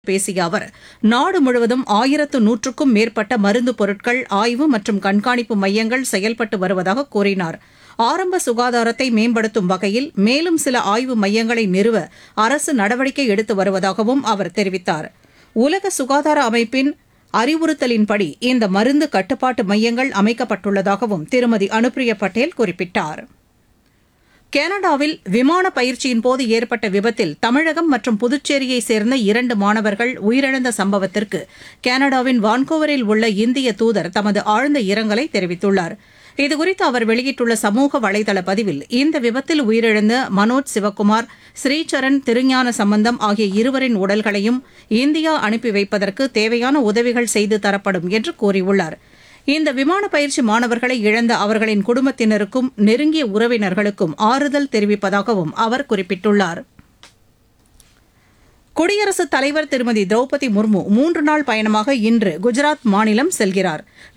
பேசிய அவர் நாடு முழுவதும் ஆயிரத்து நூற்றுக்கும் மேற்பட்ட மருந்து பொருட்கள் ஆய்வு மற்றும் கண்காணிப்பு மையங்கள் செயல்பட்டு வருவதாக கூறினார் ஆரம்ப சுகாதாரத்தை மேம்படுத்தும் வகையில் மேலும் சில ஆய்வு மையங்களை நிறுவ அரசு நடவடிக்கை எடுத்து வருவதாகவும் அவர் தெரிவித்தார் உலக சுகாதார அமைப்பின் அறிவுறுத்தலின்படி இந்த மருந்து கட்டுப்பாட்டு மையங்கள் அமைக்கப்பட்டுள்ளதாகவும் திருமதி அனுப்பிரியா பட்டேல் குறிப்பிட்டார் கனடாவில் விமான பயிற்சியின் போது ஏற்பட்ட விபத்தில் தமிழகம் மற்றும் புதுச்சேரியைச் சேர்ந்த இரண்டு மாணவர்கள் உயிரிழந்த சம்பவத்திற்கு கனடாவின் வான்கோவரில் உள்ள இந்திய தூதர் தமது ஆழ்ந்த இரங்கலை தெரிவித்துள்ளார் இதுகுறித்து அவர் வெளியிட்டுள்ள சமூக வலைதள பதிவில் இந்த விபத்தில் உயிரிழந்த மனோஜ் சிவக்குமார் ஸ்ரீசரண் திருஞான சம்பந்தம் ஆகிய இருவரின் உடல்களையும் இந்தியா அனுப்பி வைப்பதற்கு தேவையான உதவிகள் செய்து தரப்படும் என்று கூறியுள்ளார் இந்த விமான பயிற்சி மாணவர்களை இழந்த அவர்களின் குடும்பத்தினருக்கும் நெருங்கிய உறவினர்களுக்கும் ஆறுதல் தெரிவிப்பதாகவும் அவர் குறிப்பிட்டுள்ளார் குடியரசுத் தலைவர் திருமதி திரௌபதி முர்மு மூன்று நாள் பயணமாக இன்று குஜராத் மாநிலம் செல்கிறார்